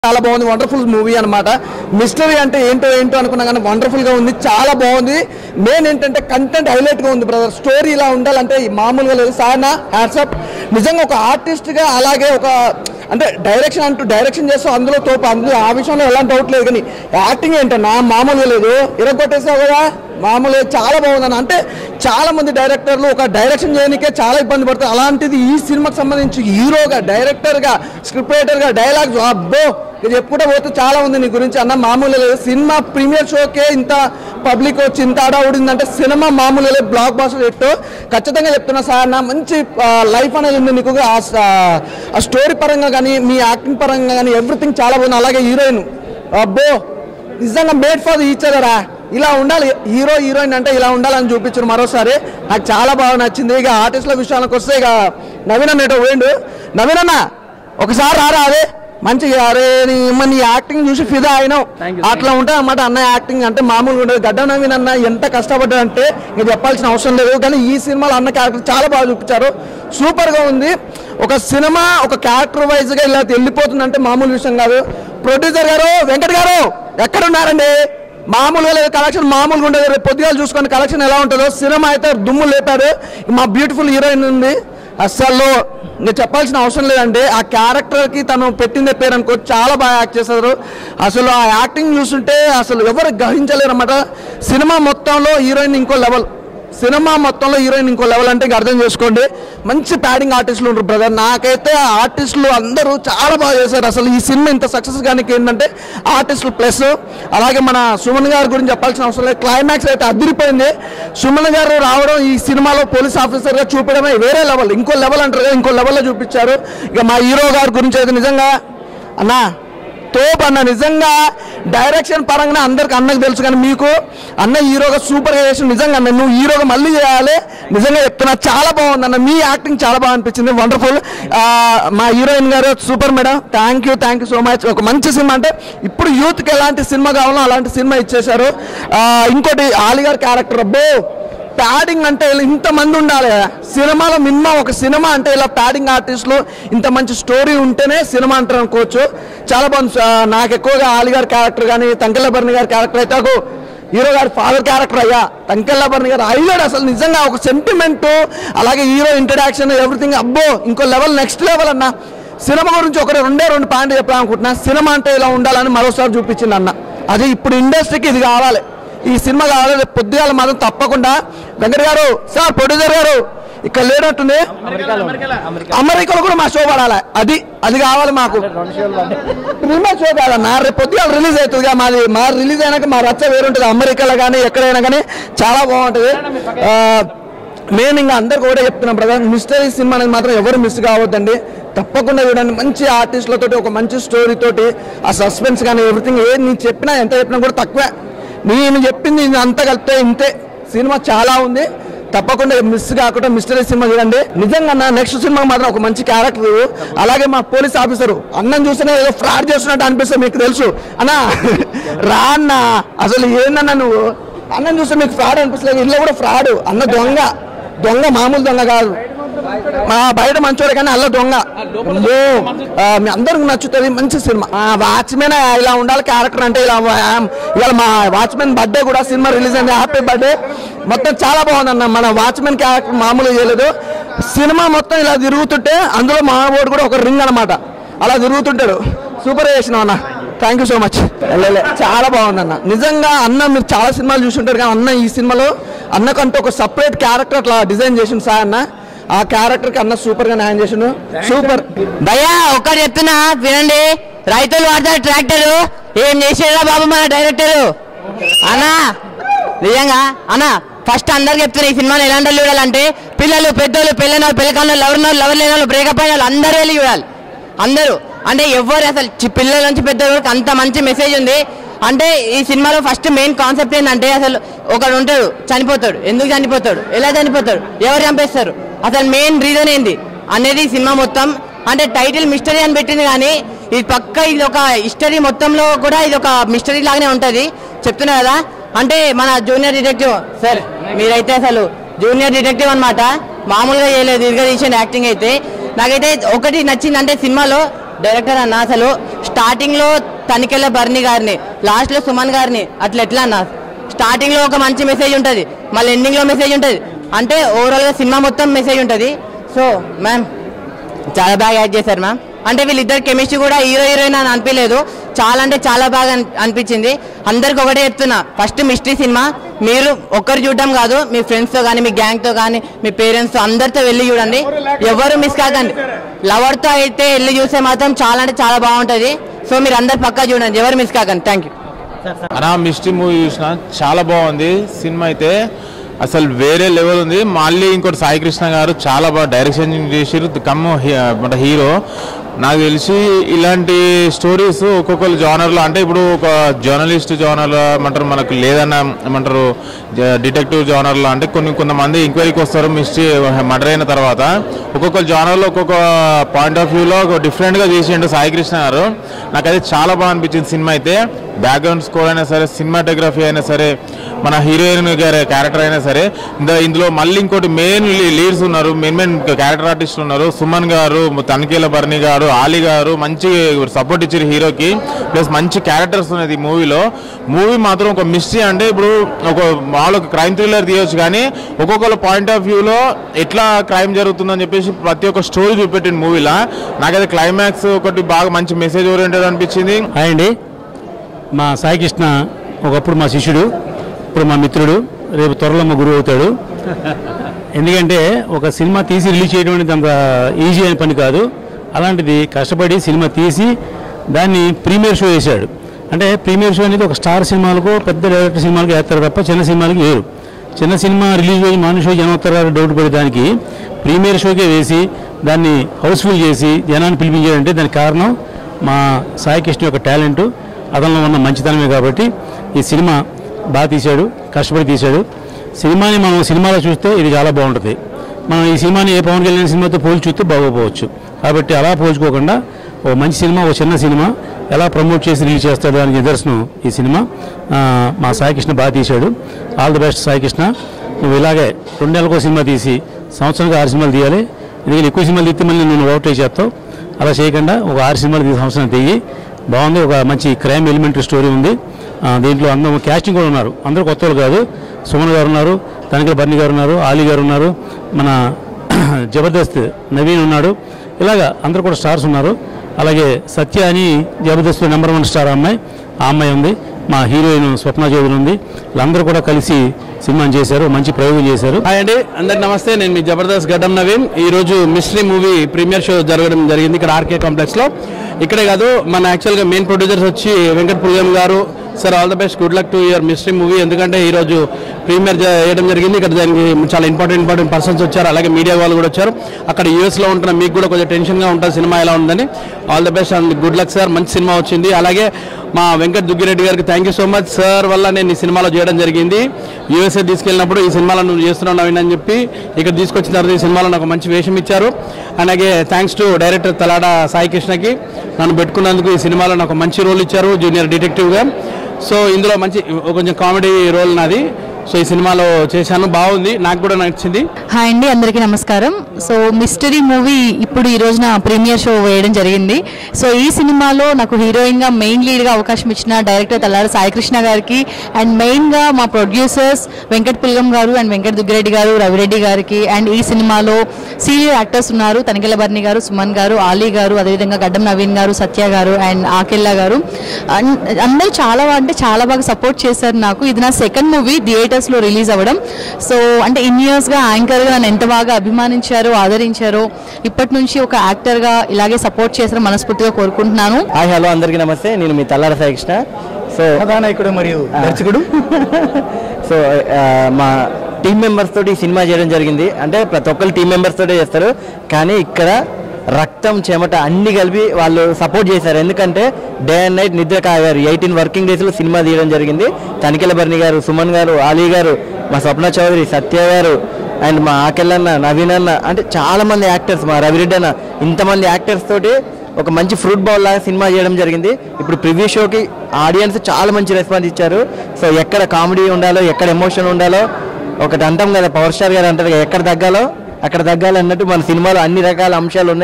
చాలా బాగుంది wonderful movie అన్నమాట మిస్టరీ అంటే ఏంటో ఏంటో అనుకున్నా కానీ వండర్ఫుల్ గా ఉంది చాలా బాగుంది మెయిన్ ఏంటంటే కంటెంట్ హైలైట్ గా ఉంది బ్రదర్ స్టోరీ ఇలా ఉండాలంటే ఈ మామూలుగా లేదు సాయన హ్యాట్సప్ నిజంగా ఒక ఆర్టిస్ట్ గా అలాగే ఒక అంటే డైరెక్షన్ అంటూ డైరెక్షన్ చేస్తూ అందులో తోపు అందులో ఆ విషయంలో ఎలాంటి డౌట్ లేదు కానీ యాక్టింగ్ ఏంటన్నా మామూలుగా లేదు ఇరగొట్టేసావు కదా మామూలుగా చాలా బాగుందన్న అంటే చాలా మంది డైరెక్టర్లు ఒక డైరెక్షన్ చేయడానికే చాలా ఇబ్బంది పడతారు అలాంటిది ఈ సినిమాకి సంబంధించి హీరోగా డైరెక్టర్గా స్క్రిప్ట్ రైటర్గా డైలాగ్స్ అబ్బో ఇది చెప్పుకుంటే పోతే చాలా ఉంది నీ గురించి అన్న మామూలు లేదు సినిమా ప్రీమియర్ షోకే ఇంత పబ్లిక్ వచ్చి ఇంత అడావుడిందంటే సినిమా మామూలు లేదు బ్లాక్ బాస్టర్ ఎట్టు ఖచ్చితంగా చెప్తున్నా సార్ నా మంచి లైఫ్ అనేది ఉంది నీకు ఆ స- ఆ స్టోరీ పరంగా కానీ మీ యాక్టింగ్ పరంగా కానీ ఎవ్రీథింగ్ చాలా బాగుంది అలాగే హీరోయిన్ అబ్బో నిజంగా మేడ్ ఫర్ ఈచ్ అదరా ఇలా ఉండాలి హీరో హీరోయిన్ అంటే ఇలా ఉండాలని చూపించారు మరోసారి నాకు చాలా బాగా నచ్చింది ఇక ఆర్టిస్టుల విషయానికి వస్తే ఇక నవీన్ అన్న ఎటో పోయిండు నవీన్ అన్న ఒకసారి రారా అదే మంచిగా అరే నీ అమ్మ నీ యాక్టింగ్ చూసి ఫిదా అయినావు అట్లా ఉంటుంది అన్నమాట అన్న యాక్టింగ్ అంటే మామూలుగా ఉండదు గడ్డ నవీన్ అన్న ఎంత కష్టపడ్డాడు అంటే ఇంకా చెప్పాల్సిన అవసరం లేదు కానీ ఈ సినిమాలో అన్న క్యారెక్టర్ చాలా బాగా చూపించారు సూపర్ గా ఉంది ఒక సినిమా ఒక క్యారెక్టర్ వైజ్ గా ఇలా వెళ్ళిపోతుందంటే మామూలు విషయం కాదు ప్రొడ్యూసర్ గారు వెంకట్ గారు ఎక్కడ ఉన్నారండి మామూలుగా లేదు కలెక్షన్ మామూలుగా ఉండదు రేపు పొద్దుగాలు చూసుకొని కలెక్షన్ ఎలా ఉంటుందో సినిమా అయితే దుమ్ము లేపాడు మా బ్యూటిఫుల్ హీరోయిన్ ఉంది అస్సలు ఇంకా చెప్పాల్సిన అవసరం లేదండి ఆ క్యారెక్టర్కి తను పెట్టిందే పేరు అనుకో చాలా బాగా యాక్ట్ చేశారు అసలు ఆ యాక్టింగ్ చూస్తుంటే అసలు ఎవరు గ్రహించలేరు అన్నమాట సినిమా మొత్తంలో హీరోయిన్ ఇంకో లెవెల్ సినిమా మొత్తంలో హీరోయిన్ ఇంకో లెవెల్ అంటే ఇక అర్థం చేసుకోండి మంచి ప్యాడింగ్ ఆర్టిస్టులు ఉంటారు బ్రదర్ నాకైతే ఆ ఆర్టిస్టులు అందరూ చాలా బాగా చేశారు అసలు ఈ సినిమా ఇంత సక్సెస్ కానీ ఏంటంటే ఆర్టిస్టులు ప్లస్ అలాగే మన సుమన్ గారి గురించి చెప్పాల్సిన అవసరం లేదు క్లైమాక్స్ అయితే అదిరిపోయింది సుమన్ గారు రావడం ఈ సినిమాలో పోలీస్ ఆఫీసర్గా చూపడమే వేరే లెవెల్ ఇంకో లెవెల్ అంటారు కదా ఇంకో లెవెల్లో చూపించారు ఇక మా హీరో గారి గురించి అయితే నిజంగా అన్నా తోపు అన్న నిజంగా డైరెక్షన్ పరంగా అందరికి అన్నకు తెలుసు కానీ మీకు అన్న హీరోగా సూపర్గా చేసి నిజంగా అన్న నువ్వు హీరోగా మళ్ళీ చేయాలి నిజంగా చెప్తున్నా చాలా బాగుంది అన్న మీ యాక్టింగ్ చాలా బాగా అనిపించింది వండర్ఫుల్ మా హీరోయిన్ గారు super madam thank you thank you so much ఒక మంచి సినిమా అంటే ఇప్పుడు యూత్కి ఎలాంటి సినిమా కావాలో అలాంటి సినిమా ఇచ్చేశారు ఆ, ఇంకోటి ఆలిగార్ క్యారెక్టర్ అబ్బో ప్యాడింగ్ అంటే ఇలా ఇంతమంది ఉండాలి కదా. సినిమాలో మినిమం ఒక సినిమా అంటే ఇలా ప్యాడింగ్ ఆర్టిస్టులు ఇంత మంచి స్టోరీ ఉంటేనే సినిమా అంటారు అనుకోవచ్చు చాలా బాగుంది ఆ, నాకు ఎక్కువగా ఆలిగారి క్యారెక్టర్ కానీ తంకెళ్ళ భరణి గారి క్యారెక్టర్ అయితే నాకు హీరో గారి ఫాదర్ క్యారెక్టర్ అయ్యా తంకెళ్ళ భరణి గారు హైలైట్ అసలు నిజంగా ఒక సెంటిమెంట్ అలాగే హీరో ఇంట్రడాక్షన్ ఎవ్రీథింగ్ అబ్బో ఇంకో లెవెల్ నెక్స్ట్ లెవెల్ అన్న సినిమా గురించి ఒక రెండే రెండు పాయింట్ చెప్పాలనుకుంటున్నా సినిమా అంటే ఇలా ఉండాలని మరోసారి చూపించింది అన్న అది ఇప్పుడు ఇండస్ట్రీకి ఇది కావాలి ఈ సినిమా కావాలి రేపు పొద్దుగాల మాత్రం తప్పకుండా వెంకట గారు సార్ ప్రొడ్యూసర్ గారు ఇక్కడ లేనట్టుంది అమెరికాలో కూడా మా షో పడాలి అది అది కావాలి మాకు ప్రీమియర్ షో కాదన్నా రేపు పొద్దుగాల రిలీజ్ అవుతుంది కదా మాది మా రిలీజ్ అయినాక మా రచ్చ వేరుంటుంది అమెరికాలో కానీ ఎక్కడైనా కానీ చాలా బాగుంటుంది ఆ, నేను ఇంకా అందరికి కూడా చెప్తున్నాను బ్రదర్ మిస్టరీ సినిమా అనేది మాత్రం ఎవరు మిస్ కావద్దండి తప్పకుండా చూడండి మంచి ఆర్టిస్టులతోటి ఒక మంచి స్టోరీ తోటి ఆ సస్పెన్స్ కానీ ఎవ్రీథింగ్ ఏది నేను చెప్పినా ఎంత చెప్పినా కూడా తక్కువే నేను చెప్పింది ఇది అంతా కలిపితే ఇంతే సినిమా చాలా ఉంది తప్పకుండా మిస్ కాకుండా మిస్టరీ సినిమా చూడండి నిజంగా అన్న నెక్స్ట్ సినిమా మాత్రం ఒక మంచి క్యారెక్టర్ అలాగే మా పోలీస్ ఆఫీసరు అన్నం చూస్తేనే ఏదో ఫ్రాడ్ చేస్తున్నట్టు అనిపిస్తుంది మీకు తెలుసు అన్నా రా అన్న అసలు ఏందన్నా నువ్వు అన్నం చూస్తే మీకు ఫ్రాడ్ అనిపిస్తలేదు ఇల్లు కూడా ఫ్రాడ్ అన్న దొంగ దొంగ మామూలు దొంగ కాదు మా బయట మంచోడే కానీ అల్ల దొంగ అమ్మో, ఆ, మీ అందరికి నచ్చుతుంది మంచి సినిమా వాచ్మెన్ ఇలా ఉండాలి క్యారెక్టర్ అంటే ఇలా వా- ఇవాళ మా వాచ్మెన్ బర్త్డే కూడా సినిమా రిలీజ్ అయింది హ్యాపీ బర్త్డే మొత్తం చాలా బాగుందన్న మన వాచ్మెన్ క్యారెక్టర్ మామూలుగా చేయలేదు సినిమా మొత్తం ఇలా తిరుగుతుంటే అందులో మా వాడు కూడా ఒక రింగ్ అన్నమాట అలా తిరుగుతుంటాడు సూపర్ చేసినావు అన్న థ్యాంక్ యూ సో మచ్ చాలా బాగుందన్న నిజంగా అన్న మీరు చాలా సినిమాలు చూసుంటారు కానీ అన్న ఈ సినిమాలో అన్నకంటూ ఒక సపరేట్ క్యారెక్టర్ అట్లా డిజైన్ చేసిండు సార్ అన్న ఆ క్యారెక్టర్ కి అన్న సూపర్ గా న్యాయం చేసిండు సూపర్ భయ్యా ఒక్కటి చెప్తున్నా వినండి రైతులు వాడతారు ట్రాక్టర్ ఏం చేసాడా బాబు మన డైరెక్టర్ అన్నా నిజంగా అన్నా ఫస్ట్ అందరికి చెప్తున్నా ఈ సినిమాని ఎలాంటి వాళ్ళు చూడాలంటే పిల్లలు పెద్దోళ్ళు పెళ్ళైన వాళ్ళు పెళ్ళకన్న వాళ్ళు ఎవరిన వాళ్ళు ఎవరు లేని వాళ్ళు బ్రేకప్ అయిన వాళ్ళు అందరూ వెళ్ళి చూడాలి అందరూ అంటే ఎవరు అసలు చి- పిల్లల నుంచి పెద్ద వరకు అంత మంచి మెసేజ్ ఉంది అంటే ఈ సినిమాలో ఫస్ట్ మెయిన్ కాన్సెప్ట్ ఏంటంటే అసలు ఒకడు ఉంటాడు చనిపోతాడు ఎందుకు చనిపోతాడు ఎలా చనిపోతాడు ఎవరు చంపేస్తారు అసలు మెయిన్ రీజన్ ఏంది అనేది ఈ సినిమా మొత్తం అంటే టైటిల్ మిస్టరీ అని పెట్టింది కానీ ఇది పక్క ఇది ఒక హిస్టరీ మొత్తంలో కూడా ఇది ఒక మిస్టరీ లాగానే ఉంటుంది చెప్తున్నా కదా అంటే మన జూనియర్ డిటెక్టివ్ సార్ మీరైతే అసలు జూనియర్ డిటెక్టివ్ అన్నమాట మామూలుగా చేయలేదు ఇదిగా తీసిన యాక్టింగ్ అయితే నాకైతే ఒకటి నచ్చింది అంటే సినిమాలో డైరెక్టర్ అన్న అసలు స్టార్టింగ్ లో తనికెళ్ళ బర్ని గారిని లాస్ట్ లో సుమన్ గారిని అట్లా ఎట్లా అన్న స్టార్టింగ్ లో ఒక మంచి మెసేజ్ ఉంటుంది మళ్ళీ ఎండింగ్ లో మెసేజ్ ఉంటుంది అంటే ఓవరాల్ గా సినిమా మొత్తం మెసేజ్ ఉంటుంది సో మ్యామ్ చాలా బాగా యాడ్ చేశారు మ్యామ్ అంటే వీళ్ళిద్దరు కెమిస్ట్రీ కూడా హీరో హీరోయిన్ అని అనిపించలేదు చాలా అంటే చాలా బాగా అన్- అనిపించింది అందరికి ఒకటే చెప్తున్నా ఫస్ట్ మిస్టరీ సినిమా మీరు ఒక్కరు చూడడం కాదు మీ ఫ్రెండ్స్తో కానీ మీ గ్యాంగ్తో కానీ మీ పేరెంట్స్తో అందరితో వెళ్ళి చూడండి ఎవరు మిస్ కాకండి లవర్తో అయితే వెళ్ళి చూస్తే మాత్రం చాలా అంటే చాలా బాగుంటుంది సో మీరు అందరు పక్కా చూడండి ఎవరు మిస్ కాకండి థ్యాంక్ యూ అనా మిస్టీ మూవీ చూసిన చాలా బాగుంది సినిమా అయితే అసలు వేరే లెవెల్ ఉంది మళ్ళీ ఇంకోటి సాయి కృష్ణ గారు చాలా బాగా డైరెక్షన్ చేసిరు కమ్ మన హీరో నాకు తెలిసి ఇలాంటి స్టోరీస్ ఒక్కొక్కరు జానర్లో అంటే ఇప్పుడు ఒక జర్నలిస్ట్ జానర్లో ఏమంటారు మనకు లేదన్న ఏమంటారు డిటెక్టివ్ జానర్లో అంటే కొన్ని కొంతమంది ఎంక్వైరీకి వస్తారు మిస్టరీ మర్డర్ అయిన తర్వాత ఒక్కొక్క జానర్లో ఒక్కొక్క పాయింట్ ఆఫ్ వ్యూలో ఒక డిఫరెంట్గా చేసిండు సాయి కృష్ణ గారు నాకైతే చాలా బాగా అనిపించింది సినిమా అయితే బ్యాక్గ్రౌండ్ స్కోర్ అయినా సరే సినిమాటోగ్రఫీ అయినా సరే మన హీరోయిన్ గారి క్యారెక్టర్ అయినా సరే ఇంద ఇందులో మళ్ళీ ఇంకోటి మెయిన్ లీడ్స్ ఉన్నారు మెయిన్ మెయిన్ క్యారెక్టర్ ఆర్టిస్టులు ఉన్నారు సుమన్ గారు తనిఖీల భరణి గారు ఆలీ గారు మంచి సపోర్ట్ ఇచ్చారు హీరోకి ప్లస్ మంచి క్యారెక్టర్స్ ఉన్నది ఈ మూవీలో మూవీ మాత్రం ఒక మిస్టరీ అంటే ఇప్పుడు ఒక మామూలు క్రైమ్ థ్రిల్లర్ తీయొచ్చు కానీ ఒక్కొక్కరు పాయింట్ ఆఫ్ వ్యూలో ఎట్లా క్రైమ్ జరుగుతుందని చెప్పేసి ప్రతి ఒక్క స్టోరీ చూపెట్టింది మూవీలో నాకైతే క్లైమాక్స్ ఒకటి బాగా మంచి మెసేజ్ ఓరియంటెడ్ అనిపించింది హాయ్ అండి మా సాయి కృష్ణ ఒకప్పుడు మా శిష్యుడు ఇప్పుడు మా మిత్రుడు రేపు త్వరలో మా గురువు అవుతాడు ఎందుకంటే ఒక సినిమా తీసి రిలీజ్ చేయడం అనేది అంత ఈజీ అయిన పని కాదు అలాంటిది కష్టపడి సినిమా తీసి దాన్ని ప్రీమియర్ షో వేశాడు అంటే ప్రీమియర్ షో అనేది ఒక స్టార్ సినిమాలకు పెద్ద డైరెక్టర్ సినిమాలకు వేస్తారు తప్ప చిన్న సినిమాలకు వేరు చిన్న సినిమా రిలీజ్ అయ్యి మాను షో జనం వస్తారా డౌట్ పడేదానికి ప్రీమియర్ షోకే వేసి దాన్ని హౌస్ఫుల్ చేసి జనాన్ని పిలిపించాడంటే దానికి కారణం మా సాయి కృష్ణ యొక్క టాలెంట్ అతనిలో ఉన్న మంచితనమే కాబట్టి ఈ సినిమా బాగా తీశాడు కష్టపడి తీశాడు సినిమాని మనం సినిమాలో చూస్తే ఇది చాలా బాగుంటుంది మనం ఈ సినిమాని ఏ పవన్ కళ్యాణ్ సినిమాతో పోల్చి చూస్తే బాగోపోవచ్చు కాబట్టి అలా పోల్చుకోకుండా ఓ మంచి సినిమా ఓ చిన్న సినిమా ఎలా ప్రమోట్ చేసి రిలీజ్ చేస్తాడో దానికి నిదర్శనం ఈ సినిమా ఆ, మా సాయి కృష్ణ బాగా తీశాడు all the best Sai Krishna నువ్వు ఇలాగే రెండు నెలలకు ఒక సినిమా తీసి సంవత్సరానికి ఆరు సినిమాలు తీయాలి ఎందుకంటే ఎక్కువ సినిమాలు తీస్తే మళ్ళీ నువ్వు ఓవర్టేక్ చేస్తావు అలా చేయకుండా ఒక ఆరు సినిమాలు తీసి సంవత్సరం తీయి బాగుంది ఒక మంచి క్రైమ్ ఎలిమెంటరీ స్టోరీ ఉంది ఆ, దీంట్లో అందరూ క్యాస్టింగ్ కూడా ఉన్నారు అందరూ కొత్త వాళ్ళు కాదు సుమన్ గారు ఉన్నారు తనిఖీల బర్ని గారు ఉన్నారు ఆలీ గారు ఉన్నారు మన జబర్దస్త్ నవీన్ ఉన్నాడు ఇలాగా అందరూ కూడా స్టార్స్ ఉన్నారు అలాగే సత్య అని జబర్దస్త్ నెంబర్ వన్ స్టార్ అమ్మాయి ఆ అమ్మాయి ఉంది మా హీరోయిన్ స్వప్న చౌదరి ఉంది వీళ్ళందరూ కూడా కలిసి సినిమాని చేశారు మంచి ప్రయోగం చేశారు హాయ్ అండి అందరికి నమస్తే నేను మీ జబర్దస్త్ గడ్డం నవీన్ ఈ రోజు మిస్టరీ మూవీ ప్రీమియర్ షో జరగడం జరిగింది ఇక్కడ ఆర్కే కాంప్లెక్స్ లో ఇక్కడే కాదు మన యాక్చువల్గా మెయిన్ ప్రొడ్యూసర్స్ వచ్చి వెంకట్ పులియం గారు sir all the best good luck to your mystery movie ఎందుకంటే ఈ రోజు ప్రీమియర్ చేయడం జరిగింది ఇక్కడ దానికి చాలా ఇంపార్టెంట్ ఇంపార్టెంట్ పర్సన్స్ వచ్చారు అలాగే మీడియా వాళ్ళు కూడా వచ్చారు అక్కడ యూఎస్ లో ఉంటున్న మీకు కూడా కొంచెం టెన్షన్ గా ఉంటుంది సినిమా ఎలా ఉందని all the best and good luck sir మంచి సినిమా వచ్చింది అలాగే మా వెంకట్ దుగ్గిరెడ్డి గారికి thank you so much sir వల్ల నేను ఈ సినిమాలో చేయడం జరిగింది యూఎస్ఏ తీసుకెళ్ళినప్పుడు ఈ సినిమాలో నువ్వు చేస్తున్నావు నవీన్ అని చెప్పి ఇక్కడ తీసుకొచ్చిన తర్వాత ఈ సినిమాలో నాకు మంచి వేషం ఇచ్చారు అలాగే thanks to director Talada Sai కృష్ణకి నన్ను పెట్టుకున్నందుకు ఈ సినిమాలో నాకు మంచి రోల్ ఇచ్చారు జూనియర్ డిటెక్టివ్గా సో ఇందులో మంచి కొంచెం కామెడీ రోల్ నాది సో ఈ సినిమాలో చేశాను బాగుంది నాకు కూడా నచ్చింది హాయ్ అండి అందరికీ నమస్కారం సో మిస్టరీ మూవీ ఇప్పుడు ఈ రోజున ప్రీమియర్ షో వేయడం జరిగింది సో ఈ సినిమాలో నాకు హీరోయిన్గా మెయిన్ లీడ్గా అవకాశం ఇచ్చిన డైరెక్టర్ తల్లారి సాయికృష్ణ గారికి అండ్ మెయిన్గా మా ప్రొడ్యూసర్స్ వెంకట్ పుల్గం గారు అండ్ వెంకట్ దుగ్గిరెడ్డి గారు రవిరెడ్డి గారికి అండ్ ఈ సినిమాలో సీనియర్ యాక్టర్స్ ఉన్నారు తనికెల బర్ని గారు సుమన్ గారు ఆలీ గారు అదేవిధంగా గడ్డం నవీన్ గారు సత్య గారు అండ్ ఆకెల్లా గారు అన్- అందరూ చాలా బా- అంటే చాలా బాగా సపోర్ట్ చేశారు నాకు ఇది నా సెకండ్ మూవీ థియేటర్స్లో రిలీజ్ అవ్వడం సో అంటే ఇన్ ఇయర్స్గా యాంకర్గా నన్ను ఎంత బాగా అభిమానించారో ఆదరించారో ఇప్పటి నుంచి ఒక యాక్టర్గా ఇలాగే సపోర్ట్ చేశారో మనస్ఫూర్తిగా కోరుకుంటున్నాను హాయ్ హలో అందరికీ నమస్తే నేను మీ తల్లార సాయికృష్ణ సో కథానాయకుడు మరియు దర్శకుడు సో ఆ, మా టీం మెంబర్స్ తోటి ఈ సినిమా చేయడం జరిగింది అంటే ప్రతి ఒక్కరు టీం మెంబర్స్ తోటే చేస్తారు కానీ ఇక్కడ రక్తం చెమట అన్ని కలిపి వాళ్ళు సపోర్ట్ చేశారు ఎందుకంటే డే అండ్ నైట్ నిద్ర కాగారు ఎయిటీన్ వర్కింగ్ డేస్లో సినిమా తీయడం జరిగింది తనికెల బర్ని గారు సుమన్ గారు ఆలీ గారు మా స్వప్న చౌదరి సత్య గారు అండ్ మా ఆకెళ్ళన్న నవీన్ అన్న అంటే చాలా మంది యాక్టర్స్ మా రవిరెడ్డి అన్న ఇంతమంది యాక్టర్స్ తోటి ఒక మంచి ఫ్రూట్ బౌల్ లాగా సినిమా చేయడం జరిగింది ఇప్పుడు ప్రివ్యూ షోకి ఆడియన్స్ చాలా మంచి రెస్పాన్స్ ఇచ్చారు సో ఎక్కడ కామెడీ ఉండాలో ఎక్కడ ఎమోషన్ ఉండాలో ఒకటి అంటాం కదా పవర్ స్టార్ గారు అంటారు కదా, ఎక్కడ తగ్గాలో అక్కడ తగ్గాలి అన్నట్టు మన సినిమాలో అన్ని రకాల అంశాలు ఉన్నాయి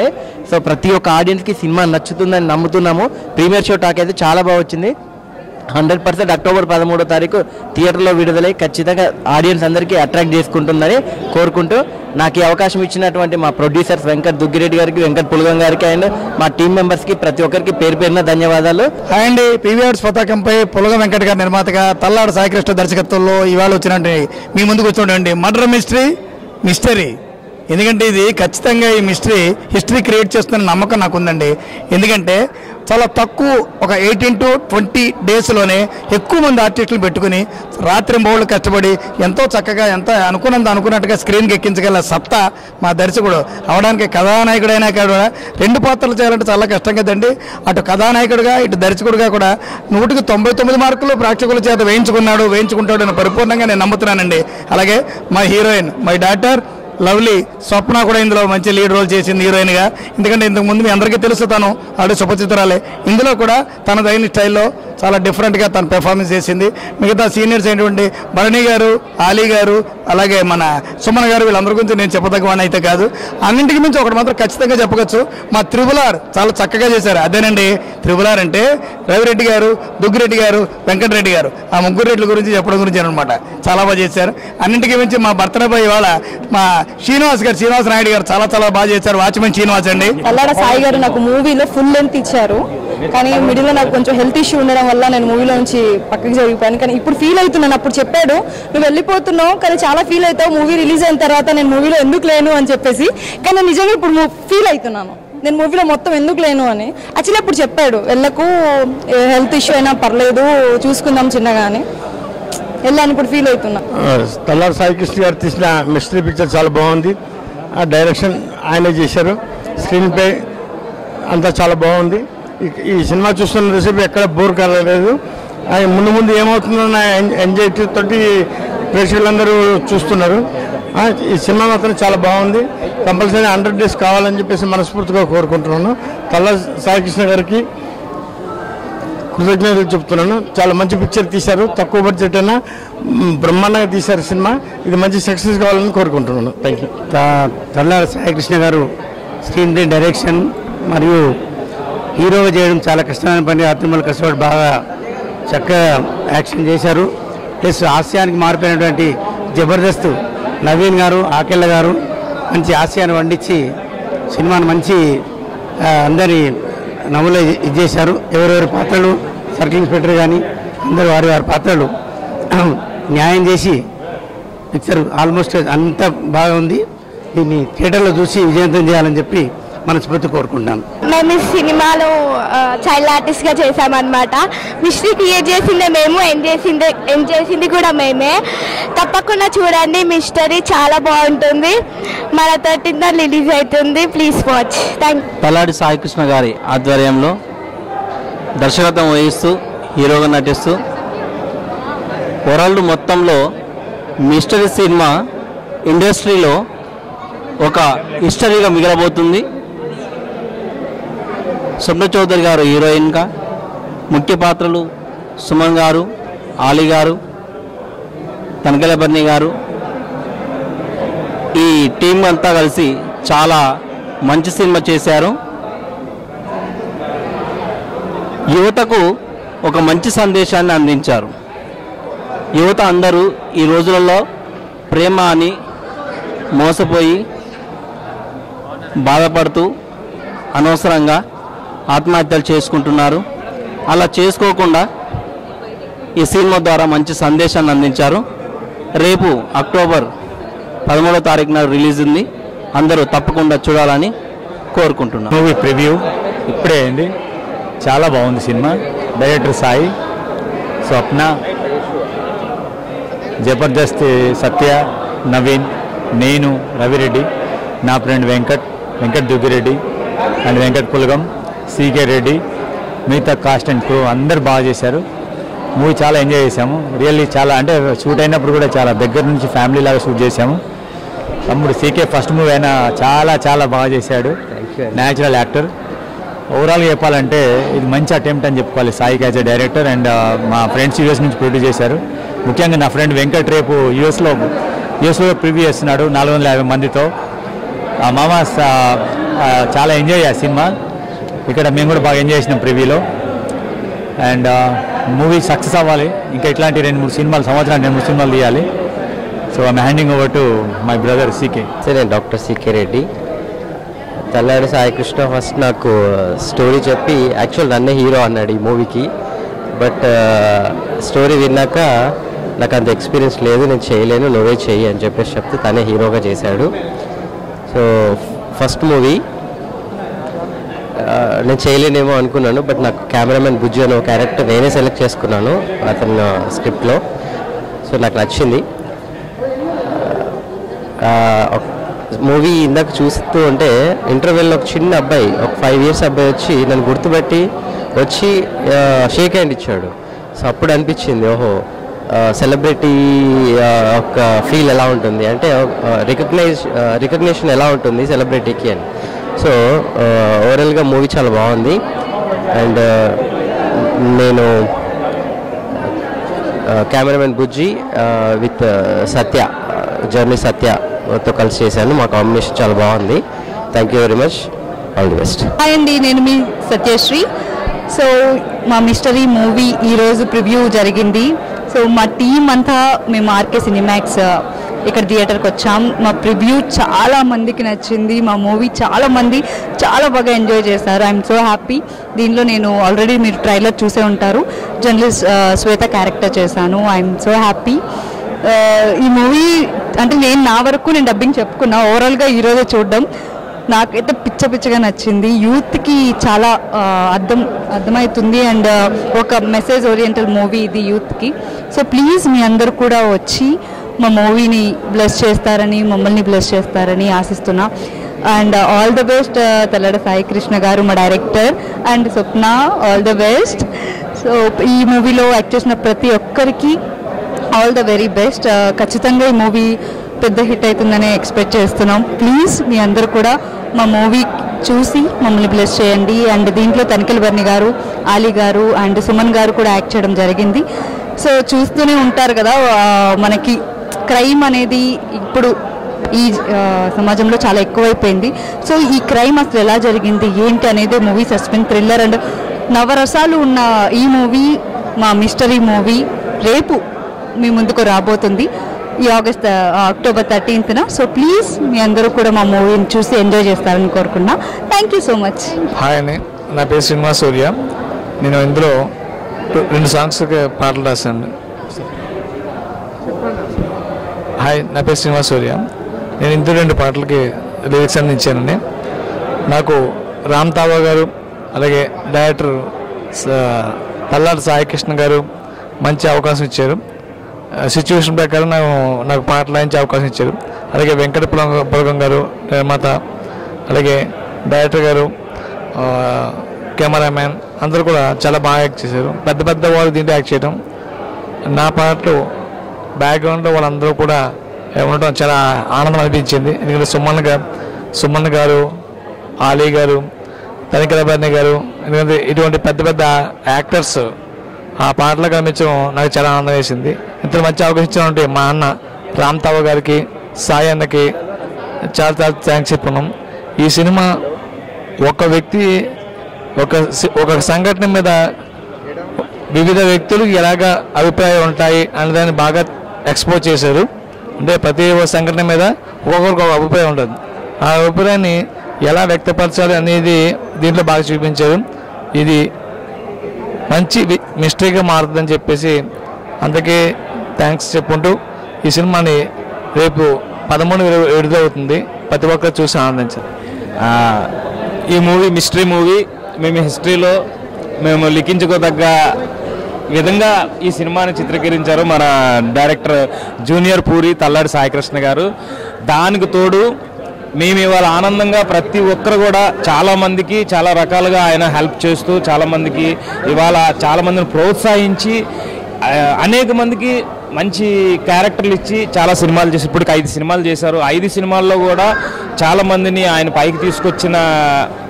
సో ప్రతి ఒక్క ఆడియన్స్కి సినిమా నచ్చుతుందని నమ్ముతున్నాము ప్రీమియర్ షో టాక్ అయితే చాలా బాగా వచ్చింది హండ్రెడ్ పర్సెంట్ అక్టోబర్ పదమూడో తారీఖు థియేటర్లో విడుదలై ఖచ్చితంగా ఆడియన్స్ అందరికీ అట్రాక్ట్ చేసుకుంటుందని కోరుకుంటూ నాకు ఈ అవకాశం ఇచ్చినటువంటి మా ప్రొడ్యూసర్స్ వెంకట్ దుగ్గిరెడ్డి గారికి వెంకట్ పులగం గారికి అండ్ మా టీం మెంబర్స్కి ప్రతి ఒక్కరికి పేరు పేరున ధన్యవాదాలు హాయ్ అండి పీవీఆర్స్ పతాకంపై పులగ వెంకట గారి నిర్మాతగా తల్లాడు సాయికృష్ణ దర్శకత్వంలో ఇవాళ వచ్చినట్టు మీ ముందుకు వచ్చినటువంటి మర్డర్ మిస్టరీ మిస్టరీ ఎందుకంటే ఇది ఖచ్చితంగా ఈ మిస్టరీ హిస్టరీ క్రియేట్ చేస్తున్న నమ్మకం నాకు ఉందండి ఎందుకంటే చాలా తక్కువ ఒక ఎయిటీన్ టు ట్వంటీ డేస్లోనే ఎక్కువ మంది ఆర్టిస్టులు పెట్టుకుని రాత్రి బౌళ్ళు కష్టపడి ఎంతో చక్కగా ఎంత అనుకున్నంత అనుకున్నట్టుగా స్క్రీన్కి ఎక్కించగల సత్తా మా దర్శకుడు అవడానికి కథానాయకుడైనా కూడా రెండు పాత్రలు చేయాలంటే చాలా కష్టం కదండి అటు కథానాయకుడిగా ఇటు దర్శకుడిగా కూడా నూటికి తొంభై తొమ్మిది మార్కులు ప్రేక్షకుల చేత వేయించుకున్నాడు వేయించుకుంటాడు అని పరిపూర్ణంగా నేను నమ్ముతున్నానండి అలాగే మా heroine my daughter lovely Swapna కూడా ఇందులో మంచి లీడ్ రోల్ చేసింది హీరోయిన్గా ఎందుకంటే ఇంతకు ముందు మీ అందరికీ తెలుసు తను ఆవిడ సుపచిత్రాలే ఇందులో కూడా తనదైన స్టైల్లో చాలా డిఫరెంట్గా తను పెర్ఫార్మెన్స్ చేసింది మిగతా సీనియర్స్ అయినటువంటి భరణి గారు ఆలీ గారు అలాగే మన సుమన్ గారు వీళ్ళందరి గురించి నేను చెప్పదగ్గవాడిని అయితే కాదు అన్నింటికి మించి ఒకటి మాత్రం ఖచ్చితంగా చెప్పవచ్చు మా త్రిబులార్ చాలా చక్కగా చేశారు అదేనండి త్రిబులార్ అంటే రవిరెడ్డి గారు దుగ్గిరెడ్డి గారు వెంకటరెడ్డి గారు ఆ ముగ్గురు రెడ్ల గురించి చెప్పడం గురించి అనమాట చాలా బాగా చేశారు అన్నింటికి మించి మా బర్త్డే ఇవాళ మా శ్రీనివాస్ గారు శ్రీనివాస్ నాయుడు గారు చాలా చాలా బాగా చేశారు వాచ్మెన్ శ్రీనివాస్ అండి కల్లాడ సాయి గారు నాకు మూవీలో ఫుల్ లెంత్ ఇచ్చారు కానీ మిడిల్లో నాకు కొంచెం హెల్త్ ఇష్యూ ఉండడం వల్ల నేను మూవీలో నుంచి పక్కకి జరిగిపోయాను కానీ ఇప్పుడు ఫీల్ అవుతున్నాను అప్పుడు చెప్పాడు నువ్వు వెళ్ళిపోతున్నావు కానీ చాలా ఫీల్ అవుతావు మూవీ రిలీజ్ అయిన తర్వాత నేను మూవీలో ఎందుకు లేను అని చెప్పేసి కానీ నేను నిజంగా ఇప్పుడు ఫీల్ అవుతున్నాను నేను మూవీలో మొత్తం ఎందుకు లేను అని యాక్చువల్లీ అప్పుడు చెప్పాడు వెళ్ళకు హెల్త్ ఇష్యూ అయినా పర్లేదు చూసుకుందాం చిన్నగాని వెళ్ళాను ఇప్పుడు ఫీల్ అవుతున్నా తల్లారు సాయికృష్ణ గారు తీసిన మిస్టరీ పిక్చర్ చాలా బాగుంది ఆ డైరెక్షన్ ఆయనే చేశారు స్క్రీన్ ప్లే అంతా చాలా బాగుంది ఈ- ఈ సినిమా చూస్తున్న రెసిపీ ఎక్కడ బోర్ కలగలేదు ఆయన ముందు ముందు ఏమవుతుందన్న ఎంజాయ్ తోటి ప్రేక్షకులందరూ చూస్తున్నారు ఆ, ఈ సినిమా మాత్రం చాలా బాగుంది కంపల్సరీ హండ్రెడ్ డేస్ కావాలని చెప్పేసి మనస్ఫూర్తిగా కోరుకుంటున్నాను తల్లా సాయికృష్ణ గారికి కృతజ్ఞతలు చెప్తున్నాను చాలా మంచి పిక్చర్ తీశారు తక్కువ బడ్జెట్ అయినా మ్, బ్రహ్మాండంగా తీశారు సినిమా ఇది మంచి సక్సెస్ కావాలని కోరుకుంటున్నాను థ్యాంక్ యూ తల్లారి సాయికృష్ణ గారు స్క్రీన్ ప్లే డైరెక్షన్ మరియు హీరోగా చేయడం చాలా కష్టమైన పని అత్యుమలు కష్టపడి బాగా చక్కగా యాక్షన్ చేశారు ప్లస్ హాస్యానికి మారిపోయినటువంటి జబర్దస్త్ నవీన్ గారు ఆకెళ్ళ గారు మంచి హాస్యాన్ని వండించి సినిమాను మంచి ఆ, అందరి నవ్వులో ఇది చేశారు ఎవరెవరి పాత్రలు సర్కిల్ ఇన్స్పెక్టర్ కానీ అందరు వారి వారి పాత్రలు న్యాయం చేసి పిక్చర్ ఆల్మోస్ట్ అంత బాగా ఉంది దీన్ని థియేటర్లో చూసి విజయవంతం చేయాలని చెప్పి మనస్ఫూర్తి కోరుకుంటాను మేము ఈ సినిమాలో ఆ, చైల్డ్ ఆర్టిస్ట్ గా చేసామన్నమాట మిస్టరీ క్రియేట్ చేసిందే మేము ఎండ్ చేసిందే ఎండ్ చేసింది కూడా మేమే తప్పకుండా చూడండి మిస్టరీ చాలా బాగుంటుంది మన థర్టీన్ రిలీజ్ అవుతుంది please watch thank Taladi Saikrishna గారి ఆధ్వర్యంలో దర్శకత్వం వహిస్తూ హీరోగా నటిస్తూ వరల్డ్ మొత్తంలో మిస్టరీ సినిమా ఇండస్ట్రీలో ఒక హిస్టరీగా మిగలబోతుంది స్వప్న చౌదరి గారు హీరోయిన్గా ముఖ్య పాత్రలు సుమన్ గారు ఆలీ గారు తనకల బర్ని గారు ఈ టీం అంతా కలిసి చాలా మంచి సినిమా చేశారు యువతకు ఒక మంచి సందేశాన్ని అందించారు యువత అందరూ ఈ రోజులలో ప్రేమ అని మోసపోయి బాధపడుతూ అనవసరంగా ఆత్మహత్యలు చేసుకుంటున్నారు అలా చేసుకోకుండా ఈ సినిమా ద్వారా మంచి సందేశాన్ని అందించారు రేపు అక్టోబర్ పదమూడో తారీఖున రిలీజ్ ఉంది అందరూ తప్పకుండా చూడాలని కోరుకుంటున్నాను మూవీ ప్రివ్యూ ఇప్పుడే అయింది చాలా బాగుంది సినిమా డైరెక్టర్ సాయి స్వప్న జబర్దస్త్ సత్య నవీన్ నేను రవిరెడ్డి నా friend Venkat Venkat Duggireddy and Venkat Pulagam C K Reddy మిగతా కాస్ట్ అండ్ క్రూ అందరు బాగా చేశారు మూవీ చాలా ఎంజాయ్ చేశాము రియల్లీ చాలా అంటే షూట్ అయినప్పుడు కూడా చాలా దగ్గర నుంచి ఫ్యామిలీ లాగా షూట్ చేశాము తమ్ముడు సీకే ఫస్ట్ మూవీ అయినా చాలా చాలా బాగా చేశాడు న్యాచురల్ యాక్టర్ ఓవరాల్గా చెప్పాలంటే ఇది మంచి అటెంప్ట్ అని చెప్పుకోవాలి Sai as a director and మా ఫ్రెండ్స్ యూఎస్ నుంచి ప్రొడ్యూస్ చేశారు ముఖ్యంగా నా ఫ్రెండ్ వెంకట్ రేపు యూఎస్లో యూఎస్లో ప్రివ్యూ చేస్తున్నాడు నాలుగు వందల యాభై మందితో ఆ మామ స- ఆ, చాలా ఎంజాయ్ చేయాలి సినిమా ఇక్కడ మేము కూడా బాగా ఎంజాయ్ చేసినాం ప్రివ్యూలో అండ్ మూవీ సక్సెస్ అవ్వాలి ఇంకా ఇట్లాంటి రెండు మూడు సినిమాలు సంవత్సరానికి రెండు మూడు సినిమాలు తీయాలి so I'm handing over to my brother C K సరే నేను doctor C K Reddy Talladi Saikrishna first నాకు స్టోరీ చెప్పి యాక్చువల్ నన్నే హీరో అన్నాడు ఈ మూవీకి బట్ స్టోరీ విన్నాక నాకు అంత ఎక్స్పీరియన్స్ లేదు నేను చేయలేను నువ్వే చెయ్యి అని చెప్పేసి చెప్తే తనే హీరోగా చేశాడు సో ఫస్ట్ మూవీ నేను చేయలేనేమో అనుకున్నాను బట్ నాకు కెమెరామెన్ బుజ్జి అనే క్యారెక్టర్ నేనే సెలెక్ట్ చేసుకున్నాను అతని స్క్రిప్ట్లో సో నాకు నచ్చింది మూవీ ఇందాక చూస్తూ ఉంటే ఇంటర్వెల్లో ఒక చిన్న అబ్బాయి ఒక ఫైవ్ ఇయర్స్ అబ్బాయి వచ్చి నన్ను గుర్తుపెట్టి వచ్చి షేక్ హ్యాండ్ ఇచ్చాడు సో అప్పుడు అనిపించింది ఓహో సెలబ్రిటీ ఒక ఫీల్ ఎలా ఉంటుంది అంటే రికగ్నైజ్ రికగ్నేషన్ ఎలా ఉంటుంది సెలబ్రిటీకి అని సో ఓవరాల్గా మూవీ చాలా బాగుంది అండ్ నేను cameraman Bujji with Satya journey సత్యతో కలిసి చేశాను మా కాంబినేషన్ చాలా బాగుంది thank you very much all the best hi అండి నేను మీ సత్యశ్రీ సో మా మిస్టరీ మూవీ ఈరోజు ప్రివ్యూ జరిగింది సో మా టీం అంతా మేము ఆర్కే సినిమాక్స్ ఇక్కడ థియేటర్కి వచ్చాం మా ప్రివ్యూ చాలా మందికి నచ్చింది మా మూవీ చాలా మంది చాలా బాగా ఎంజాయ్ చేశారు ఐఎమ్ సో హ్యాపీ దీనిలో నేను ఆల్రెడీ మీరు ట్రైలర్ చూసే ఉంటారు జర్నలిస్ట్ శ్వేత క్యారెక్టర్ చేశాను ఐఎమ్ సో హ్యాపీ ఈ మూవీ అంటే నేను నా వరకు నేను డబ్బింగ్ చెప్పుకున్నా ఓవరాల్గా ఈరోజే చూడడం నాకైతే పిచ్చ పిచ్చగా నచ్చింది యూత్కి చాలా ఆ, అర్థం అర్థమవుతుంది అండ్ ఒక మెసేజ్ ఓరియంటల్ మూవీ ఇది యూత్కి సో ప్లీజ్ మీ అందరు కూడా వచ్చి మా మూవీని బ్లెస్ చేస్తారని మమ్మల్ని బ్లెస్ చేస్తారని ఆశిస్తున్నా and all the best Tellada Sai Krishna గారు మా director and Swapna all the best so ఈ మూవీలో యాక్ట్ చేసిన ప్రతి ఒక్కరికి ఆల్ ద వెరీ బెస్ట్ ఖచ్చితంగా ఈ మూవీ పెద్ద హిట్ అవుతుందని ఎక్స్పెక్ట్ చేస్తున్నాం ప్లీజ్ మీ అందరూ కూడా మా మూవీ చూసి మమ్మల్ని బ్లెస్ చేయండి అండ్ దీంట్లో తనిఖీల బర్ని గారు ఆలీ గారు అండ్ సుమన్ గారు కూడా యాక్ట్ చేయడం జరిగింది సో చూస్తూనే ఉంటారు కదా ఆ, మనకి క్రైమ్ అనేది ఇప్పుడు ఈ ఆ, సమాజంలో చాలా ఎక్కువైపోయింది సో ఈ క్రైమ్ అసలు ఎలా జరిగింది ఏంటి అనేది మూవీ సస్పెన్స్ థ్రిల్లర్ అండ్ నవరసాలు ఉన్న ఈ మూవీ మా మిస్టరీ మూవీ రేపు మీ ముందుకు రాబోతుంది ఈ ఆగస్ట్ ఆ, అక్టోబర్ థర్టీన్త్న సో ప్లీజ్ మీ అందరూ కూడా మా మూవీని చూసి ఎంజాయ్ చేస్తారని కోరుకున్నా thank you so much hi అండి నా పేరు శ్రీనివాస్ సూర్య నేను ఇందులో టు- రెండు సాంగ్స్కి పాటలు రాశాను హాయ్ నా పేరు శ్రీనివాస్ సూర్య నేను ఇందులో రెండు పాటలకి లిరిక్స్ అందించానండి నాకు రామ్ తావా గారు అలాగే డైరెక్టర్ స- తల్లాడి సాయికృష్ణ గారు మంచి అవకాశం ఇచ్చారు సిచ్యువేషన్ ప్రకారం నాకు నాకు పాటలు రాయించే అవకాశం ఇచ్చారు అలాగే వెంకట పులగ- పులగం గారు నిర్మాత అలాగే డైరెక్టర్ గారు ఆ, కెమెరామ్యాన్ అందరూ కూడా చాలా బాగా యాక్ట్ చేశారు పెద్ద పెద్ద వాళ్ళు దీంట్లో యాక్ట్ చేయడం నా పాటలు బ్యాక్గ్రౌండ్లో వాళ్ళందరూ కూడా ఉండటం చాలా ఆనందం అనిపించింది ఎందుకంటే సుమన్ గారు సుమన్ గారు ఆలీ గారు తనిఖీల బర్ని గారు ఎందుకంటే ఇటువంటి పెద్ద పెద్ద యాక్టర్స్ ఆ పాటలు కనిపించడం నాకు చాలా ఆనందం వేసింది ఇంత మంచి అవకాశం ఇచ్చినటువంటి మా అన్న రామ్ తావ గారికి సాయి అన్నకి చాలా చాలా థ్యాంక్స్ చెప్పుకున్నాం ఈ సినిమా ఒక వ్యక్తి ఒక సి- ఒక సంఘటన మీద వివిధ వ్యక్తులకు ఎలాగ అభిప్రాయాలు ఉంటాయి అనే దాన్ని బాగా ఎక్స్పోజ్ చేశారు అంటే ప్రతి ఒక్క సంఘటన మీద ఒక్కొక్కరికి ఒక అభిప్రాయం ఉంటుంది ఆ అభిప్రాయాన్ని ఎలా వ్యక్తపరచాలి అనేది దీంట్లో బాగా చూపించారు ఇది మంచి వి- మిస్టరీగా మారుతుందని చెప్పేసి అందుకే థ్యాంక్స్ చెప్పుకుంటూ ఈ సినిమాని రేపు పదమూడు విడు- విడుదలవుతుంది ప్రతి ఒక్కరు చూసి ఆనందించారు ఆ, ఈ మూవీ మిస్టరీ మూవీ మేము హిస్టరీలో మేము లిఖించుకోదగ్గ విధంగా ఈ సినిమాని చిత్రీకరించారు మన డైరెక్టర్ జూనియర్ పూరి తల్లాడి సాయికృష్ణ గారు దానికి తోడు మేము ఇవాళ ఆనందంగా ప్రతి ఒక్కరు కూడా చాలా మందికి చాలా రకాలుగా ఆయన హెల్ప్ చేస్తూ చాలా మందికి ఇవాళ చాలా మందిని ప్రోత్సహించి ఆ, అనేక మందికి మంచి క్యారెక్టర్లు ఇచ్చి చాలా సినిమాలు చేసి ఇప్పటికి ఐదు సినిమాలు చేశారు ఐదు సినిమాల్లో కూడా చాలా మందిని ఆయన పైకి తీసుకొచ్చిన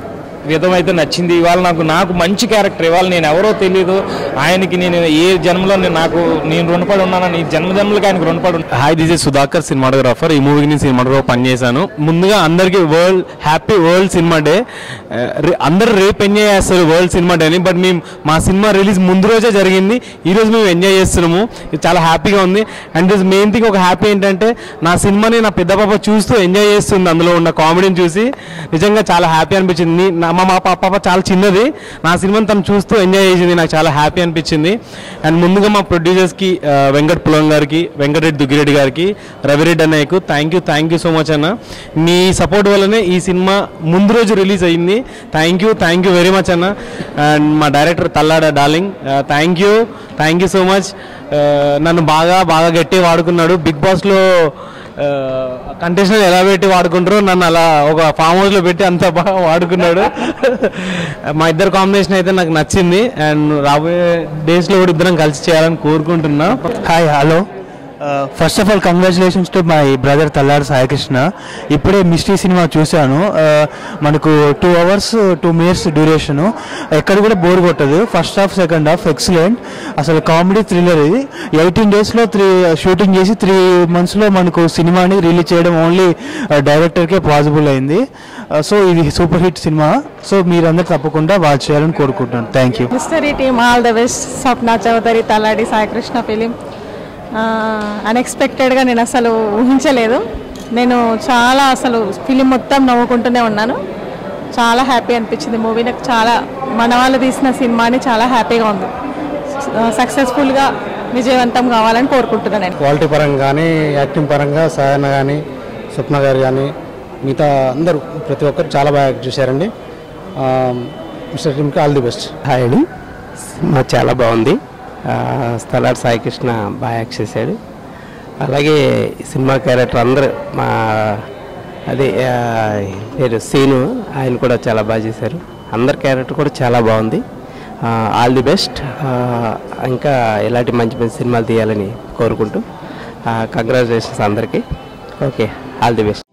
విధం అయితే నచ్చింది ఇవాళ నాకు నాకు మంచి క్యారెక్టర్ ఇవాళ నేను ఎవరో తెలియదు ఆయనకి నేను ఏ జన్మలో నేను నాకు నేను రుణపడి ఉన్నాను ఈ జన్మ జన్మలకి ఆయనకు రుణపడి ఉన్నాను hi this is Sudhakar cinematographer ఈ మూవీకి నేను సినిమాటోగ్రాఫర్ పనిచేశాను ముందుగా అందరికీ world happy world cinema day అందరు రేపు ఎంజాయ్ చేస్తారు వరల్డ్ సినిమా డే అని బట్ మేము మా సినిమా రిలీజ్ ముందు రోజే జరిగింది ఈ రోజు మేము ఎంజాయ్ చేస్తున్నాము ఇది చాలా హ్యాపీగా ఉంది అండ్ దిస్ మెయిన్ థింగ్ ఒక హ్యాపీ ఏంటంటే నా సినిమాని నా పెద్ద పాప చూస్తూ ఎంజాయ్ చేస్తుంది అందులో ఉన్న కామెడీని చూసి నిజంగా చాలా హ్యాపీ అనిపించింది నీ- నా మా మా పాప చాలా చిన్నది నా సినిమాని తను చూస్తూ ఎంజాయ్ చేసింది నాకు చాలా హ్యాపీ అనిపించింది అండ్ ముందుగా మా ప్రొడ్యూసర్స్కి వెంకట్ పులం గారికి వెంకటరెడ్డి దుగ్గిరెడ్డి గారికి రవిరెడ్డి అన్నయ్యకు thank you thank you so much అన్న మీ సపోర్ట్ వల్లనే ఈ సినిమా ముందు రోజు రిలీజ్ అయ్యింది thank you thank you very much అన్న అండ్ మా director Tallada darling thank you thank you so much నన్ను బాగా బాగా గట్టి వాడుకున్నాడు బిగ్ బాస్లో కంటెస్టెంట్ ఎలా పెట్టి వాడుకుంటారో నన్ను అలా ఒక ఫామ్ హౌస్లో పెట్టి అంత బాగా వాడుకున్నాడు మా ఇద్దరు కాంబినేషన్ అయితే నాకు నచ్చింది అండ్ రాబోయే డేస్లో కూడా ఇద్దరం కలిసి చేయాలని కోరుకుంటున్నా hi hello first of all congratulations to my brother Talladu Saikrishna ఇప్పుడే మిస్ట్రీ సినిమా చూశాను Uh, మనకు టూ అవర్స్ టూ మినిట్స్ డ్యూరేషను ఎక్కడ కూడా బోర్ కొట్టదు first half second half excellent అసలు కామెడీ థ్రిల్లర్ ఇది ఎయిటీన్ డేస్లో త్రీ షూటింగ్ చేసి త్రీ మంత్స్లో మనకు సినిమాని రిలీజ్ చేయడం ఓన్లీ డైరెక్టర్కే పాసిబుల్ అయింది సో ఇది సూపర్ హిట్ సినిమా సో మీరందరూ తప్పకుండా వాచ్ చేయాలని కోరుకుంటున్నాను thank you mystery team all the best Swapna Chowdary Taladi Saikrishna film అన్ఎక్స్పెక్టెడ్గా నేను అసలు ఊహించలేదు నేను చాలా అసలు ఫిలిం మొత్తం నవ్వుకుంటూనే ఉన్నాను చాలా హ్యాపీ అనిపించింది మూవీ నాకు చాలా మన వాళ్ళు తీసిన సినిమాని చాలా హ్యాపీగా ఉంది సక్సెస్ఫుల్గా విజయవంతం కావాలని కోరుకుంటున్నాను నేను క్వాలిటీ పరంగా కానీ యాక్టింగ్ పరంగా సాయన కానీ స్వప్న గారు కానీ మిగతా అందరూ ప్రతి ఒక్కరు చాలా బాగా యాక్ట్ చేశారండి మిస్టర్ టీమ్కి ఆల్ ది బెస్ట్ హాయ్ అండి సినిమా చాలా బాగుంది ఆ, స్థలాడు సాయికృష్ణ బాగా యాక్ట్ చేశాడు అలాగే ఈ సినిమా క్యారెక్టర్ అందరూ మా అదే ఆ, పేరు సీను ఆయన కూడా చాలా బాగా చేశారు అందరి క్యారెక్టర్ కూడా చాలా బాగుంది ఆల్ ది బెస్ట్ ఇంకా ఇలాంటి మంచి మంచి సినిమాలు తీయాలని కోరుకుంటూ కంగ్రాచులేషన్స్ అందరికీ ఓకే ఆల్ ది బెస్ట్